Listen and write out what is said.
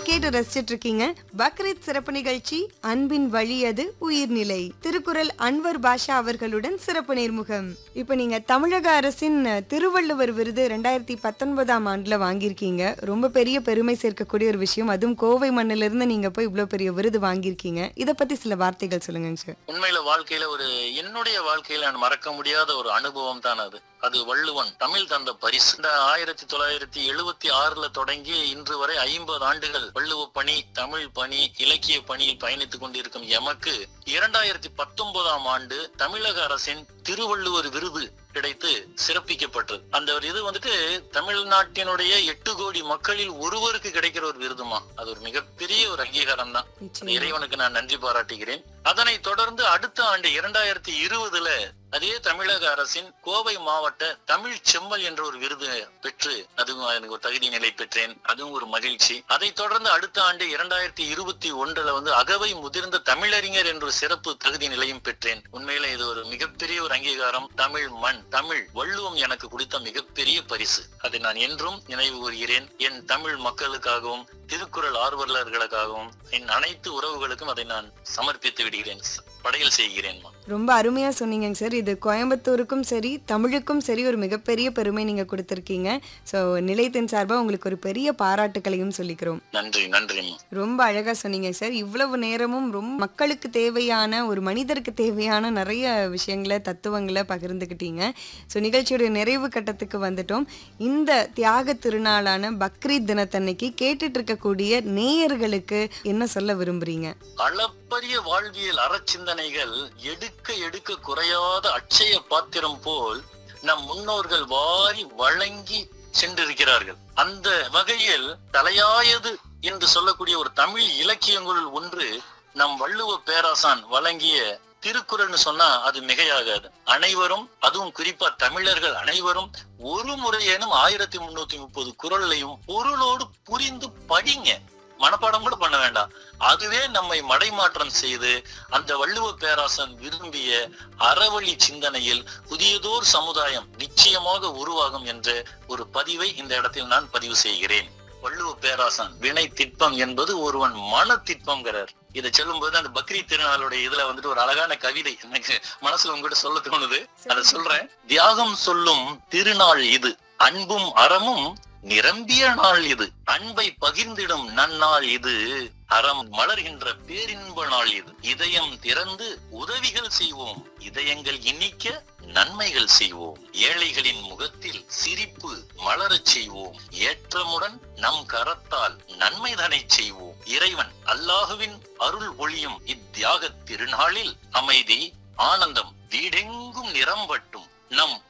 கேட்டு ரசிச்சிட்டு இருக்கீங்க பக்ரீத் சிறப்பு நிகழ்ச்சி அன்பின் வழி அது உயிர்நிலை திருக்குறள் அன்வர் பாஷா அவர்களுடன் சிறப்பு நேர்முகம் இப்ப நீங்க தமிழக அரசின் திருவள்ளுவர் விருது ரெண்டாயிரத்தி பத்தொன்பதாம் ஆண்டுல வாங்கியிருக்கீங்க ரொம்ப பெரிய பெருமை சேர்க்கக்கூடிய ஒரு விஷயம் அதுவும் கோவை மண்ணில இருந்து நீங்க போய் இவ்வளவு பெரிய விருது வாங்கியிருக்கீங்க இத பத்தி சில வார்த்தைகள் சொல்லுங்க சார் உண்மையில வாழ்க்கையில ஒரு என்னுடைய வாழ்க்கையில நான் மறக்க முடியாத ஒரு அனுபவம் தான் அது அது வள்ளுவன் தமிழ் தந்த பரிசு இந்த ஆயிரத்தி தொள்ளாயிரத்தி எழுபத்தி ஆறுல தொடங்கி இன்று வரை ஐம்பது ஆண்டுகள் வள்ளுவ பணி தமிழ் பணி இலக்கிய பணியில் பயணித்துக் கொண்டிருக்கும் எமக்கு இரண்டாயிரத்தி பத்தொன்பதாம் ஆண்டு தமிழக அரசின் திருவள்ளுவர் விருது கிடைத்து சிறப்பிக்கப்பட்டது அந்த ஒரு இது வந்துட்டு தமிழ்நாட்டினுடைய எட்டு கோடி மக்களில் ஒருவருக்கு கிடைக்கிற ஒரு விருதுமா அது ஒரு மிகப்பெரிய ஒரு அங்கீகாரம் தான் நிச்சயமா. இறைவனுக்கு நான் நன்றி பாராட்டுகிறேன் அதனை தொடர்ந்து அடுத்த ஆண்டு இரண்டாயிரத்தி இருபதுல அதே தமிழக அரசின் கோவை மாவட்ட தமிழ் செம்மல் என்ற ஒரு விருது பெற்று அதுவும் எனக்கு ஒரு தகுதி நிலை பெற்றேன் அதுவும் ஒரு மகிழ்ச்சி அதை தொடர்ந்து அடுத்த ஆண்டு இரண்டாயிரத்தி இருபத்தி ஒன்றுல வந்து அகவை முதிர்ந்த தமிழறிஞர் என்ற ஒரு சிறப்பு தகுதி நிலையும் பெற்றேன் உண்மையில இது ஒரு மிகப்பெரிய ஒரு அங்கீகாரம் தமிழ் மண் தமிழ் வள்ளுவம் எனக்கு கொடுத்த மிகப்பெரிய பரிசு அதை நான் என்றும் நினைவு கூறுகிறேன் என் தமிழ் மக்களுக்காகவும் திருக்குறள் ஆர்வலர்களுக்காகவும் என் அனைத்து உறவுகளுக்கும் அதை நான் சமர்ப்பித்து விடுகிறேன் படையல் செய்கிறேன் ரொம்ப அருமையா சொன்னீங்க சார் இது கோயம்புத்தூருக்கும் சரி தமிழுக்கும் சரி ஒரு மிகப்பெரிய பெருமை நீங்க கொடுத்திருக்கீங்க ஸோ நிலையத்தின் சார்பா உங்களுக்கு ஒரு பெரிய பாராட்டுக்களையும் சொல்லிக்கிறோம் நன்றி நன்றிம்மா ரொம்ப அழகா சொன்னீங்க சார் இவ்வளவு நேரமும் ரொம்ப மக்களுக்கு தேவையான ஒரு மனிதருக்கு தேவையான நிறைய விஷயங்களை தத்துவங்களை பகிர்ந்துக்கிட்டீங்க ஸோ நிகழ்ச்சியோட நிறைவு கட்டத்துக்கு வந்துட்டோம் இந்த தியாக திருநாளான பக்ரீத் தினத்தன்னைக்கு கேட்டுட்டு இருக்கக்கூடிய நேயர்களுக்கு என்ன சொல்ல விரும்புறீங்க அளப்பரிய வாழ்வியல் அறச்சிந்தனைகள் எடுக்க எடுக்க குறையாத அட்சய பாத்திரம் போல் நம் முன்னோர்கள் வாரி வழங்கி சென்றிருக்கிறார்கள் அந்த வகையில் தலையாயது என்று சொல்லக்கூடிய ஒரு தமிழ் இலக்கியங்களுள் ஒன்று நம் வள்ளுவ பேராசான் வழங்கிய திருக்குறள்னு சொன்னா அது மிகையாகாது அனைவரும் அதுவும் குறிப்பா தமிழர்கள் அனைவரும் ஒரு முறையேனும் ஆயிரத்தி முன்னூத்தி முப்பது குரல்லையும் பொருளோடு புரிந்து படிங்க மனப்பாடம் கூட பண்ண வேண்டாம் அதுவே நம்மை மடைமாற்றம் செய்து அந்த வள்ளுவ பேராசன் விரும்பிய அறவழி சிந்தனையில் புதியதோர் சமுதாயம் நிச்சயமாக உருவாகும் என்ற ஒரு பதிவை இந்த இடத்தில் நான் பதிவு செய்கிறேன் வள்ளுவ பேராசன் வினை திட்பம் என்பது ஒருவன் மன திட்பம்ங்கிறார் இதை சொல்லும்போது அந்த பக்ரீத் திருநாளுடைய இதுல வந்துட்டு ஒரு அழகான கவிதை எனக்கு மனசுல உங்ககிட்ட சொல்ல தோணுது அதை சொல்றேன் தியாகம் சொல்லும் திருநாள் இது அன்பும் அறமும் நிரம்பிய நாள் இது அன்பை பகிர்ந்திடும் நன்னாள் இது அறம் மலர்கின்ற பேரின்ப நாள் இது இதயம் திறந்து உதவிகள் செய்வோம் இதயங்கள் இனிக்க நன்மைகள் செய்வோம் ஏழைகளின் முகத்தில் சிரிப்பு மலரச் செய்வோம் ஏற்றமுடன் நம் கரத்தால் நன்மைதனை செய்வோம் இறைவன் அல்லாஹுவின் அருள் ஒளியும் இத்தியாக திருநாளில் அமைதி ஆனந்தம் வீடெங்கும் நிரம்பட்டும் நம்